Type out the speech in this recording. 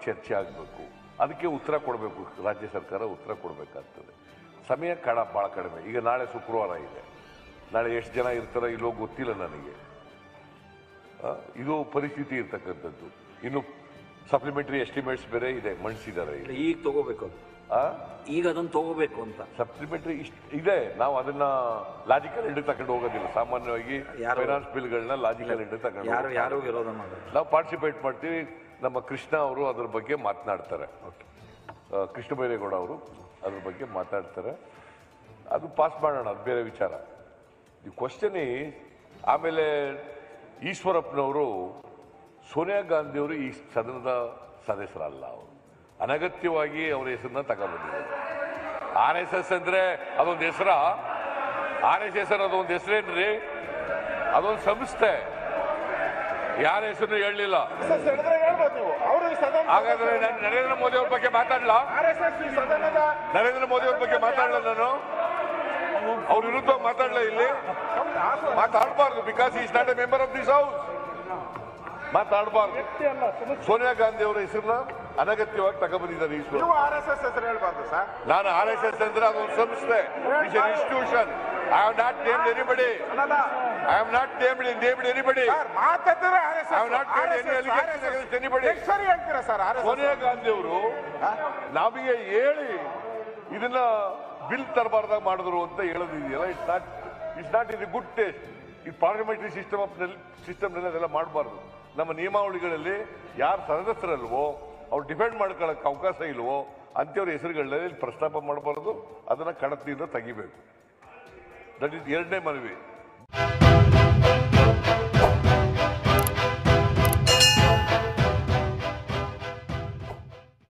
ಚರ್ಚೆ ಆಗಬೇಕು ಅದಕ್ಕೆ ಉತ್ತರ ಕೊಡಬೇಕು ರಾಜ್ಯ ಸರ್ಕಾರ ಉತ್ತರ ಕೊಡಬೇಕಾಗ್ತದೆ ಸಮಯ ಕಡ ಭಾಳ ಕಡಿಮೆ ಈಗ ನಾಳೆ ಶುಕ್ರವಾರ ಇದೆ ನಾಳೆ ಎಷ್ಟು ಜನ ಇರ್ತಾರೋ ಇಲ್ಲೋ ಗೊತ್ತಿಲ್ಲ ನನಗೆ ಆ, ಇದು ಪರಿಸ್ಥಿತಿ ಇರ್ತಕ್ಕಂಥದ್ದು ಇನ್ನು ಸಪ್ಲಿಮೆಂಟರಿ ಎಸ್ಟಿಮೇಟ್ಸ್ ಬೇರೆ ಇದೆ ಮಂಡಿಸಿದ್ದಾರೆ ಈಗ ಈಗ ತಗೋಬೇಕು ಅದು ಆ ಈಗ ಅದನ್ನ ತಗೋಬೇಕು ಅಂತ ಸಪ್ಲಿಮೆಂಟರಿ ಇಷ್ಟ ಇದೆ ನಾವು ಅದನ್ನ ಲಾಜಿಕಲ್ ಎಂಡ್ ತಗೊಂಡು ಹೋಗೋದಿಲ್ಲ ಸಾಮಾನ್ಯವಾಗಿ ಯಾರು- ಫೈನಾನ್ಸ್ ಬಿಲ್ಗಳನ್ನ ಲಾಜಿಕಲ್ ಎಂಡ್ ತಗೊಂಡು ಯಾರು ಹೋಗ್ತಾರೆ. ಯಾರು ವಿರೋಧ ಮಾಡೋದು ನಾವು ಪಾರ್ಟಿಸಿಪೇಟ್ ಮಾಡ್ತೀವಿ ನಮ್ಮ ಕೃಷ್ಣ ಅವರು ಅದ್ರ ಬಗ್ಗೆ ಮಾತನಾಡ್ತಾರೆ ಆ, ಕೃಷ್ಣ ಬೈರೇಗೌಡ ಅವರು ಅದ್ರ ಬಗ್ಗೆ ಮಾತಾಡ್ತಾರೆ ಅದು ಪಾಸ್ ಮಾಡೋಣ ಅದು ಬೇರೆ ವಿಚಾರ ಈ ಕ್ವಶನ್ ಆಮೇಲೆ ಈಶ್ವರಪ್ಪನವರು ಸೋನಿಯಾ ಗಾಂಧಿಯವರು ಈ ಸದನದ ಸದಸ್ಯರಲ್ಲ ಅವರು ಅನಗತ್ಯವಾಗಿ ಅವರ ಹೆಸರನ್ನ ತಗೊಂಡ್ಬಂದಿದ್ದಾರೆ ಆರ್ ಎಸ್ ಎಸ್ ಅಂದ್ರೆ ಅದೊಂದು ಹೆಸರ ಆರ್ ಎಸ್ ಎಸ್ ಅದೊಂದು ಹೆಸರೇನ್ರಿ ಅದೊಂದು ಸಂಸ್ಥೆ ಯಾರ ಹೆಸರು ಹೇಳಲಿಲ್ಲ RSS ಹೇಳಿದ್ರೆ ಹೇಳ್ಬೋದು ನೀವು ಅವರು ಈ ಸದನ ಹಾಗಾದ್ರೆ ನಾನು ನರೇಂದ್ರ ಮೋದಿ ಅವ್ರ ಬಗ್ಗೆ ಮಾತಾಡ್ಲಾ ಆರ್ ಎಸ್ ಎಸ್ ಈ ಸದನದ ನರೇಂದ್ರ ಮೋದಿ ಅವ್ರ ಬಗ್ಗೆ ಮಾತಾಡಲ್ಲ ನಾನು ಅವ್ರ ವಿರುದ್ಧ ಮಾತಾಡಲ ಇಲ್ಲಿ ಮಾತಾಡಬಾರ್ದು because is not a member of this house ಮಾತಾಡಬಾರ್ದು ಸೋನಿಯಾ ಗಾಂಧಿ ಅವರ ಹೆಸರನ್ನ ಅನಗತ್ಯವಾಗಿ ತಗೊಂಡ್ಬಂದಿದ್ದಾರೆ ಈಶ್ವರ್ ನೀವು ಆರ್ ಎಸ್ ಎಸ್ ಹೆಸರು ಹೇಳ್ಬಾರ್ದು ಸರ್ ನಾನು ಆರ್ ಎಸ್ ಎಸ್ ಅಂದ್ರೆ ಅದೊಂದು ಸಂಸ್ಥೆ is an institution I have not named anybody ಅಲ್ಲದ I have not named named anybody sir ಮಾತಾಡಿದ್ರೆ R S I have not made any allegation against anybody ಎಷ್ಟು ಸರಿ ಹೇಳ್ತೀರಾ sir R S Sonia Gandhi ಅವರು ನಮಗೆ ಹೇಳಿ ಇದನ್ನ ಬಿಲ್ ತರಬಾರ್ದಾಗ ಮಾಡಿದ್ರು ಅಂತ ಹೇಳೋದಿದೆಯಲ್ಲ it's not it's not in good taste ಈ ಪಾರ್ಲಿಮೆಂಟರಿ ಸಿಸ್ಟಮ್ ಆಫ್ ಸಿಸ್ಟಮ್ನಲ್ಲಿ ಅದೆಲ್ಲ ಮಾಡಬಾರ್ದು ನಮ್ಮ ನಿಯಮಾವಳಿಗಳಲ್ಲಿ ಯಾರು ಸದಸ್ಯರಲ್ವೋ ಅವ್ರು ಡಿಪೆಂಡ್ ಮಾಡ್ಕೊಳ್ಳೋಕೆ ಅವಕಾಶ ಇಲ್ವೋ ಅಂಥವ್ರ ಹೆಸರುಗಳಲ್ಲಿ ಪ್ರಸ್ತಾಪ ಮಾಡಬಾರ್ದು ಅದನ್ನ ಕಡತಿಯಿಂದ ತೆಗಿಬೇಕು ದಟ್ ಇಸ್ ಎರಡನೇ ಮನವಿ